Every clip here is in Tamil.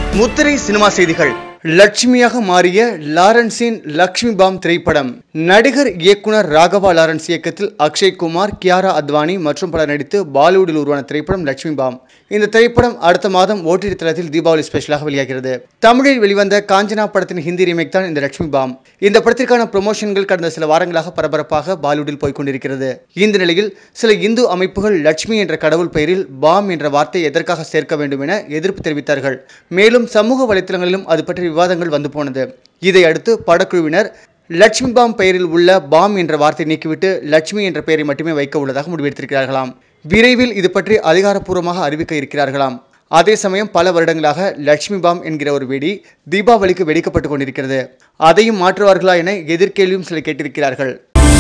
முத்திரை சினிமா செய்திகள் லட்சுமியாக மாறிய லாரன்ஸின் லக்ஷ்மி பாம் திரைப்படம் நடிகர் இயக்குனர் ராகவா லாரன்ஸ் இயக்கத்தில் அக்ஷய் குமார் கியாரா அத்வானி மற்றும் பலர் நடித்து பாலிவுட்டில் உருவான திரைப்படம் லட்சுமி பாம் இந்த திரைப்படம் அடுத்த மாதம் ஓடிடி தளத்தில் தீபாவளி ஸ்பெஷலாக வெளியாகிறது தமிழில் வெளிவந்த காஞ்சனா படத்தின் ஹிந்தி ரீமேக் தான் இந்த லட்சுமி பாம் இந்த படத்திற்கான ப்ரொமோஷன்கள் கடந்த சில வாரங்களாக பரபரப்பாக பாலிவுட்டில் போய்க் கொண்டிருக்கிறது இந்த நிலையில் சில இந்து அமைப்புகள் லட்சுமி என்ற கடவுள் பெயரில் பாம் என்ற வார்த்தை எதற்காக சேர்க்க வேண்டும் என எதிர்ப்பு தெரிவித்தார்கள் மேலும் சமூக வலைத்தளங்களிலும் அது பற்றி விவாதங்கள் வந்து போனது இதை அடுத்து படக்குழுவினர் லட்சுமி பாம் பெயரில் உள்ள பாம் என்ற வார்த்தை நீக்கிவிட்டு லட்சுமி என்ற பெயரை மட்டுமே வைக்க உள்ளதாக முடிவெடுத்திருக்கிறார்களாம் விரைவில் இது பற்றி அதிகாரப்பூர்வமாக அறிவிக்க இருக்கிறார்களாம் அதே சமயம் பல வருடங்களாக லட்சுமி பாம் என்கிற ஒரு வெடி தீபாவளிக்கு வெடிக்கப்பட்டு கொண்டிருக்கிறது அதையும் மாற்றுவார்களா என எதிர்கேள்வியும் சிலர் கேட்டிருக்கிறார்கள்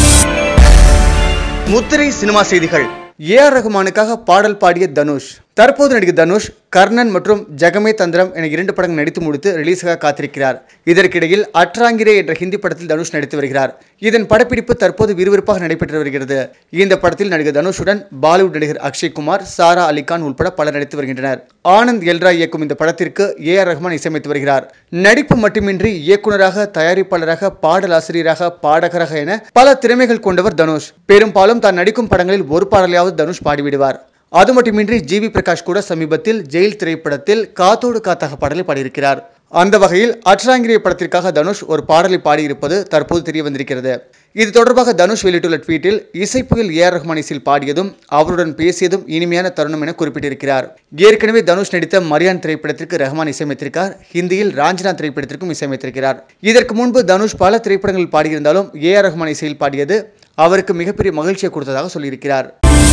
முத்திரை சினிமா செய்திகள் ஏ ஆர் ரகுமானுக்காக பாடல் பாடிய தனுஷ் தற்போது நடிகர் தனுஷ் கர்ணன் மற்றும் ஜெகமே தந்திரம் என இரண்டு படங்கள் நடித்து முடித்து ரிலீஸாக காத்திருக்கிறார் இதற்கிடையில் அட்ராங்கிரே என்ற ஹிந்தி படத்தில் தனுஷ் நடித்து வருகிறார் இதன் படப்பிடிப்பு தற்போது விறுவிறுப்பாக நடைபெற்று வருகிறது இந்த படத்தில் நடிகர் தனுஷுடன் பாலிவுட் நடிகர் அக்ஷய் குமார் சாரா அலிகான் உட்பட பலர் நடித்து வருகின்றனர் ஆனந்த் எல்ரா இயக்கும் இந்த படத்திற்கு ஏ ஆர் ரஹ்மான் இசையமைத்து வருகிறார் நடிப்பு மட்டுமின்றி இயக்குனராக தயாரிப்பாளராக பாடலாசிரியராக பாடகராக என பல திறமைகள் கொண்டவர் தனுஷ் பெரும்பாலும் தான் நடிக்கும் படங்களில் ஒரு பாடலையாவது தனுஷ் பாடிவிடுவார் அது மட்டுமின்றி ஜி வி பிரகாஷ் கூட சமீபத்தில் ஜெயில் திரைப்படத்தில் காத்தோடு காத்தாக பாடலை பாடியிருக்கிறார் அந்த வகையில் அட்ராங்கிரிய படத்திற்காக தனுஷ் ஒரு பாடலை பாடியிருப்பது தற்போது தெரிய வந்திருக்கிறது இது தொடர்பாக தனுஷ் வெளியிட்டுள்ள ட்வீட்டில் இசைப்புயல் ஏ ஆர் ரஹ்மான் இசையில் பாடியதும் அவருடன் பேசியதும் இனிமையான தருணம் என குறிப்பிட்டிருக்கிறார் ஏற்கனவே தனுஷ் நடித்த மரியான் திரைப்படத்திற்கு ரஹ்மான் இசையமைத்திருக்கார் ஹிந்தியில் ராஞ்சனா திரைப்படத்திற்கும் இசையமைத்திருக்கிறார் இதற்கு முன்பு தனுஷ் பல திரைப்படங்களில் பாடியிருந்தாலும் ஏ ஆர் ரஹ்மான் இசையில் பாடியது அவருக்கு மிகப்பெரிய மகிழ்ச்சியை கொடுத்ததாக சொல்லியிருக்கிறார்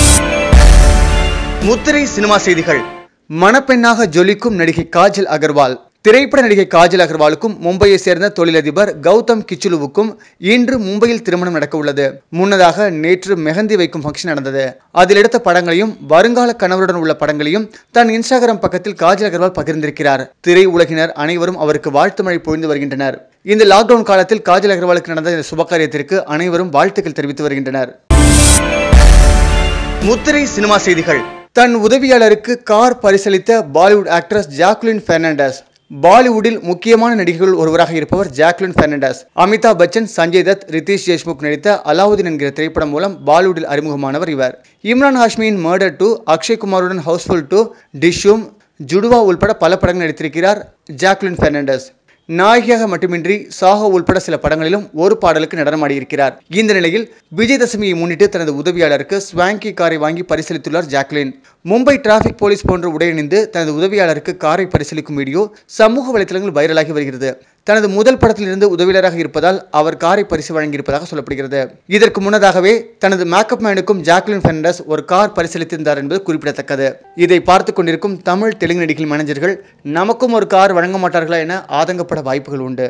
முத்திரை சினிமா செய்திகள் மணப்பெண்ணாக ஜொலிக்கும் நடிகை காஜல் அகர்வால் திரைப்பட நடிகை காஜல் அகர்வாலுக்கும் மும்பையை சேர்ந்த தொழிலதிபர் கௌதம் கிச்சுலுவுக்கும் இன்று மும்பையில் திருமணம் நடக்க உள்ளது முன்னதாக நேற்று மெஹந்தி வைக்கும் ஃபங்க்ஷன் நடந்தது அதில் எடுத்த படங்களையும் வருங்கால கணவருடன் உள்ள படங்களையும் தன் இன்ஸ்டாகிராம் பக்கத்தில் காஜல் அகர்வால் பகிர்ந்திருக்கிறார் திரை உலகினர் அனைவரும் அவருக்கு வாழ்த்து மழை பொழிந்து வருகின்றனர் இந்த லாக்டவுன் காலத்தில் காஜல் அகர்வாலுக்கு நடந்த இந்த சுபகாரியத்திற்கு அனைவரும் வாழ்த்துக்கள் தெரிவித்து வருகின்றனர் முத்திரை சினிமா செய்திகள் தன் உதவியாளருக்கு கார் பரிசளித்த பாலிவுட் ஆக்ட்ரஸ் ஜாக்லின் பெர்னாண்டஸ் பாலிவுட்டில் முக்கியமான நடிகர்கள் ஒருவராக இருப்பவர் ஜாக்லின் பெர்னாண்டஸ் அமிதாப் பச்சன் சஞ்சய் தத் ரிதேஷ் தேஷ்முக் நடித்த அலாவுதீன் என்கிற திரைப்படம் மூலம் பாலிவுட்டில் அறிமுகமானவர் இவர் இம்ரான் ஹாஷ்மியின் மர்டர் டூ அக்ஷய் குமாருடன் ஹவுஸ்ஃபுல் டூ டிஷும் ஜுடுவா உள்பட பல படங்கள் நடித்திருக்கிறார் ஜாக்லின் பெர்னாண்டஸ் நாயகியாக மட்டுமின்றி சாஹோ உள்பட சில படங்களிலும் ஒரு பாடலுக்கு நடனமாடியிருக்கிறார் இந்த நிலையில் விஜயதசமியை முன்னிட்டு தனது உதவியாளருக்கு ஸ்வாங்கி காரை வாங்கி பரிசீலித்துள்ளார் ஜாக்லின் மும்பை டிராஃபிக் போலீஸ் போன்ற உடையணிந்து தனது உதவியாளருக்கு காரை பரிசீலிக்கும் வீடியோ சமூக வலைதளங்கள் வைரலாகி வருகிறது தனது முதல் படத்திலிருந்து உதவியாளராக இருப்பதால் அவர் காரை பரிசு வழங்கியிருப்பதாக சொல்லப்படுகிறது இதற்கு முன்னதாகவே தனது மேக்கப் மேனுக்கும் ஜாக்லின் பெர்னாண்டஸ் ஒரு கார் பரிசீலித்திருந்தார் என்பது குறிப்பிடத்தக்கது இதை பார்த்து கொண்டிருக்கும் தமிழ் தெலுங்கு நடிகை மேனேஜர்கள் நமக்கும் ஒரு கார் வழங்க மாட்டார்களா என ஆதங்கப்பட வாய்ப்புகள் உண்டு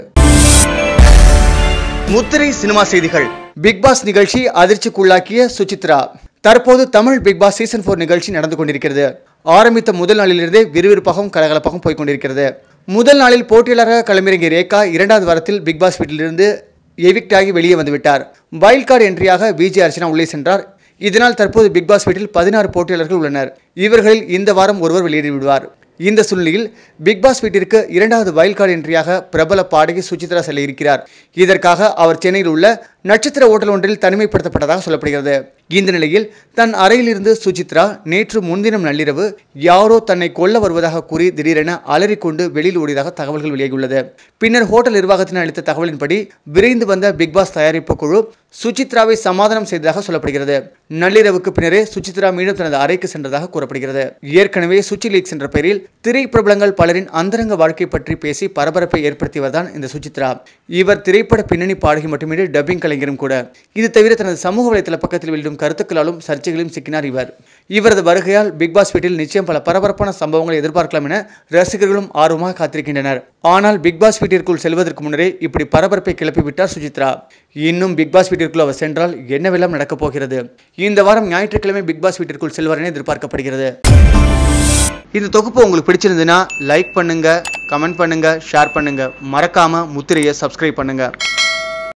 முத்திரை சினிமா செய்திகள் பிக் பாஸ் நிகழ்ச்சி அதிர்ச்சிக்குள்ளாக்கிய சுசித்ரா தற்போது Tamil Bigg Boss season four நிகழ்ச்சி நடந்து கொண்டிருக்கிறது ஆரம்பித்த முதல் நாளிலிருந்தே விறுவிறுப்பாகவும் கலகலப்பாகவும் போய் கொண்டிருக்கிறது முதல் நாளில் போட்டியாளராக களமிறங்கிய ரேகா இரண்டாவது வாரத்தில் பிக் பாஸ் வீட்டிலிருந்து எவிக்ட் ஆகி வெளியே வந்துவிட்டார் வைல்ட் கார்டு என்ட்ரியாக விஜய் அர்ச்சனா உள்ளே சென்றார் இதனால் தற்போது பிக் பாஸ் வீட்டில் பதினாறு போட்டியாளர்கள் உள்ளனர் இவர்களில் இந்த வாரம் ஒருவர் வெளியேறி விடுவார் இந்த சூழ்நிலையில் பிக் பாஸ் வீட்டிற்கு இரண்டாவது வைல்ட் கார்டு என்ட்ரியாக பிரபல பாடகி சுசித்ரா செல்ல இருக்கிறார் இதற்காக அவர் சென்னையில் உள்ள நட்சத்திர ஓட்டல் ஒன்றில் தனிமைப்படுத்தப்பட்டதாக சொல்லப்படுகிறது இந்த நிலையில் தன் அறையிலிருந்து சுசித்ரா நேற்று முன்தினம் நள்ளிரவு யாரோ தன்னை கொல்ல வருவதாக கூறி திடீரென அலறிக்கொண்டு வெளியில் ஓடியதாக தகவல்கள் வெளியாகியுள்ளது பின்னர் ஹோட்டல் நிர்வாகத்தினர் அளித்த தகவலின்படி விரைந்து வந்த பிக் பாஸ் தயாரிப்பு குழு சுசித்ராவை சமாதானம் செய்ததாக சொல்லப்படுகிறது நள்ளிரவுக்கு பின்னரே சுசித்ரா மீண்டும் தனது அறைக்கு சென்றதாக கூறப்படுகிறது ஏற்கனவே சுச்சி லீக்ஸ் என்ற பெயரில் திரை பிரபலங்கள் பலரின் அந்தரங்க வாழ்க்கை பற்றி பேசி பரபரப்பை ஏற்படுத்தியவர்தான் இந்த சுசித்ரா இவர் திரைப்பட பின்னணி பாடகி மட்டுமின்றி டப்பிங் கலைஞரும் கூட இது தவிர தனது சமூக வலைதள பக்கத்தில் வெளியிடும் கருத்துக்களாலும் சர்ச்சைகளையும் சிக்கினார் இவர் இவரது வருகையால் பிக் பாஸ் வீட்டில் நிச்சயம் பல பரபரப்பான சம்பவங்களை எதிர்பார்க்கலாம் என ரசிகர்களும் ஆர்வமாக காத்திருக்கின்றனர் ஆனால் பிக் பாஸ் வீட்டிற்குள் செல்வதற்கு முன்னரே இப்படி பரபரப்பை கிளப்பிவிட்டார் சுசித்ரா இன்னும் பிக் பாஸ் வீட்டிற்குள் அவர் சென்றால் என்னவெல்லாம் நடக்கப் போகிறது இந்த வாரம் ஞாயிற்றுக்கிழமை பிக் பாஸ் வீட்டிற்குள் செல்வார் என எதிர்பார்க்கப்படுகிறது இந்த தொகுப்பு உங்களுக்கு பிடிச்சிருந்ததுன்னா லைக் பண்ணுங்க கமெண்ட் பண்ணுங்க ஷேர் பண்ணுங்க மறக்காம முத்திரையை சப்ஸ்கிரைப் பண்ணுங்க